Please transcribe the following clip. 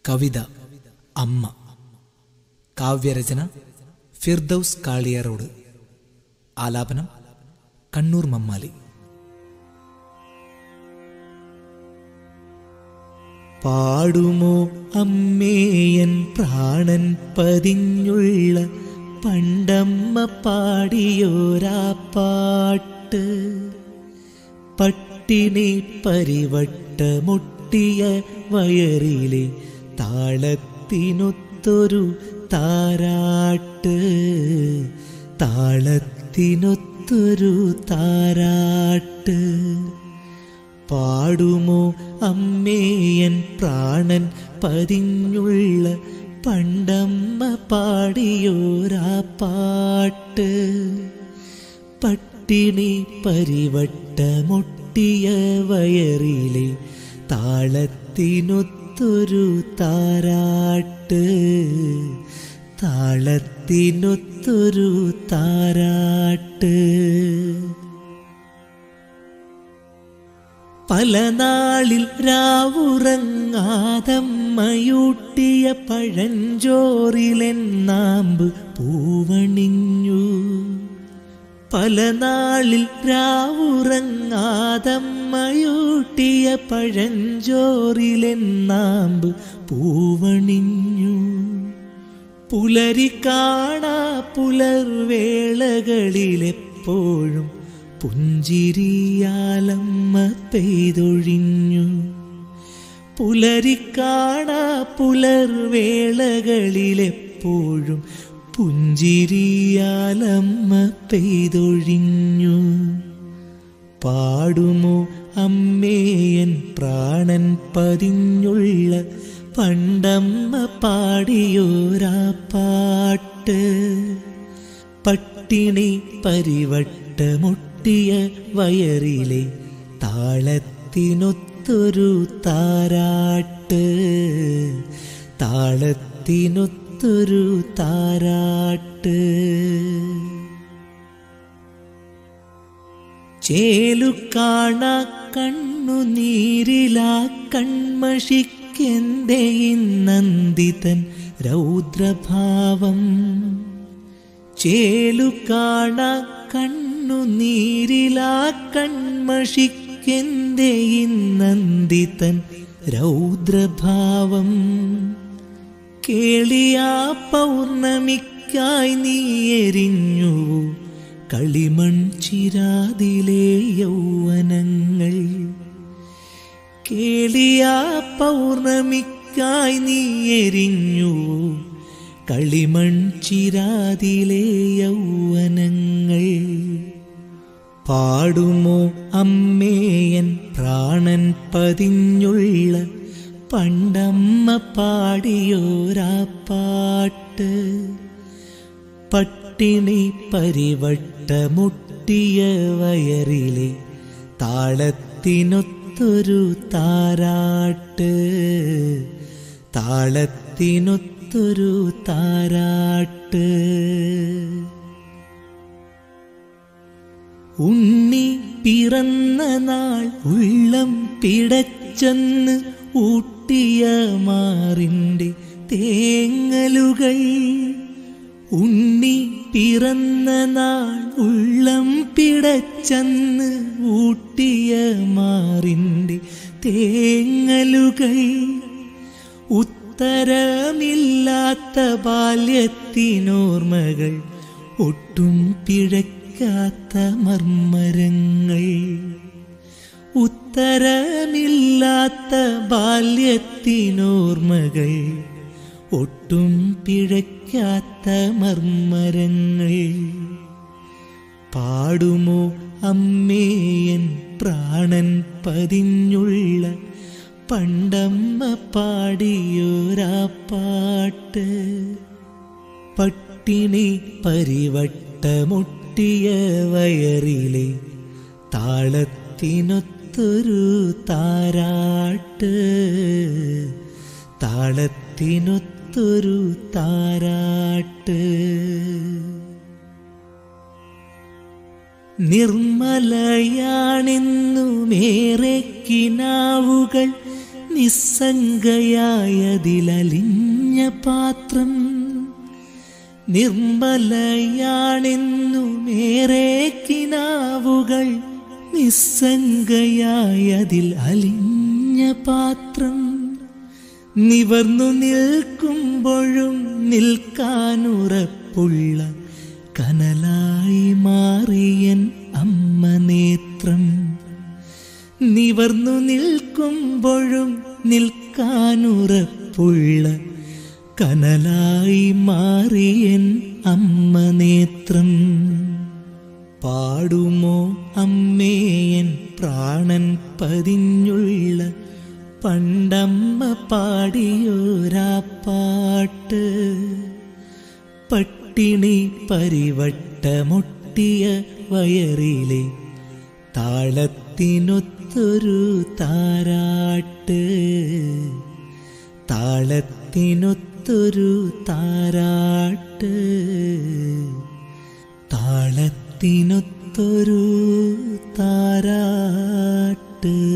കവിത അമ്മ കാവ്യരചന ഫിർദൌസ് കാളിയാറോട് ആലാപനം കണ്ണൂർ മമ്മാലി പാടുമോ അമ്മേയൻ പ്രാണൻ പതിഞ്ഞുള്ള പണ്ടമ്മ പാടിയോരാ പാട്ട് പട്ടിണി പരിവട്ടമൊട്ടിയ വയറിലെ താളത്തിനൊത്തൊരു താരാട്ട് താളത്തിനൊത്തൊരു താരാട്ട് പാടുമോ അമ്മേയൻ പ്രാണൻ പതിഞ്ഞുള്ള പണ്ടമ്മ പാടിയോരാ പാട്ട് പട്ടിണി പരിവട്ടമൊട്ടിയ വയറിലെ താളത്തിനൊത്തൊരു താരാട്ട് താളത്തിനൊത്തൊരു താരാട്ട് പല നാളിൽ രാവുറങ്ങാതമ്മയൂട്ടിയ പഴഞ്ചോറിലെന്നാമ്പ് പൂവണിഞ്ഞു പല നാളിൽ രാവുറങ്ങാതമ്മയൂട്ടിയ പഴഞ്ചോറിലെന്നാമ്പ് പൂവണിഞ്ഞു പുലരി കാണാ പുലർവേളകളിലെപ്പോഴും പുഞ്ചിരിയാലമ്മ പെയ്തൊഴിഞ്ഞു പുലരി കാണാ പുലർവേളകളിലെപ്പോഴും പുഞ്ചിരിയാലമ്മ പെയ്തൊഴിഞ്ഞു പാടുമോ അമ്മേയൻ പ്രാണൻ പതിഞ്ഞുള്ള പണ്ടമ്മ പാടിയോരാ പാട്ട് പട്ടിണി പരിവട്ടമൊട്ടിയ വയറിലെ താളത്തിനൊത്തൊരു താരാട്ട് താളത്തിനൊത്തൊരു താരാട്ട് ചേലു കാണാ കണ്ണുനീരിലാ കൺമഷിക്കെന്തേ നന്ദിതൻ രൗദ്രഭാവം ചേലു കാണാ കണ്ണുനീരിലാ കൺമഷിക്കെന്തേ നന്ദിതൻ രൗദ്രഭാവം കേളിയാ പൗർണമിക്കായി നീ എരിഞ്ഞു കളിമൺ ചിരാതിലെ യൗവനങ്ങൾ കേളിയാ പൗർണമിക്കായി നീ എരിഞ്ഞു കളിമൺ ചിരാതിലെ യൗവനങ്ങൾ പാടുമോ അമ്മേയൻ പ്രാണൻ പതിഞ്ഞുള്ള പണ്ടമ്മ പാടിയോരാ പാട്ട് പട്ടിണി പരിവട്ടമുട്ടിയ വയറിലെ താളത്തിനൊത്തൊരു താരാട്ട് താളത്തിനൊത്തൊരു താരാട്ട് ഉണ്ണി പിറന്ന നാൾ ഉള്ളം പിടച്ചെന്ന് ഊട്ടിയ മാറിൻ്റെ തേങ്ങലുകൾ ഉണ്ണി പിറന്ന നാൾ ഉള്ളം പിടച്ചെന്ന് ഊട്ടിയ മാറിൻ്റെ തേങ്ങലുകൾ ഉത്തരമില്ലാത്ത ബാല്യത്തിനോർമ്മകൾ ഒട്ടും പിഴയ്ക്കാത്ത മർമ്മരങ്ങൾ ഉത്തരമില്ലാത്ത ബാല്യത്തിനോർമ്മകൾ ഒട്ടും പിഴയ്ക്കാത്ത മർമ്മരങ്ങൾ പാടുമോ അമ്മേയൻ പ്രാണൻ പതിഞ്ഞുള്ള പണ്ടമ്മ പാടിയോരാ പാട്ട് പട്ടിണി പരിവട്ടമൊട്ടിയ വയറിലെ താളത്തിനൊത്തൊരു താരാട്ട് താളത്തിനൊത്തൊരു താരാട്ട് നിർമ്മലയാണെന്നുമേറെ കിനാവുകൾ നിസ്സംഗയായതിലലിഞ്ഞ പാത്രം നിർമ്മലയാണെന്നുമേറെ കിനാവുകൾ നിസ്സംഗയായതിൽ അലിഞ്ഞ പാത്രം നിവർന്നു നിൽക്കുമ്പോഴും നിൽക്കാനുറപ്പുള്ള കനലായി മാറിയൻ അമ്മ നേത്രം നിവർന്നു നിൽക്കുമ്പോഴും നിൽക്കാനുറപ്പുള്ള കനലായി മാറിയൻ അമ്മ നേത്രം പാടുമോ അമ്മേയൻ പ്രാണൻ പതിഞ്ഞുള്ള പണ്ടമ്മ പാടിയോരാ പാട്ട് പട്ടിണി പരിവട്ടമൊട്ടിയ വയറിലെ താളത്തിനൊത്തൊരു താരാട്ട് താളത്തിനൊത്തൊരു താരാട്ട് താളത്തിനൊത്തൊരു താരാട്ട്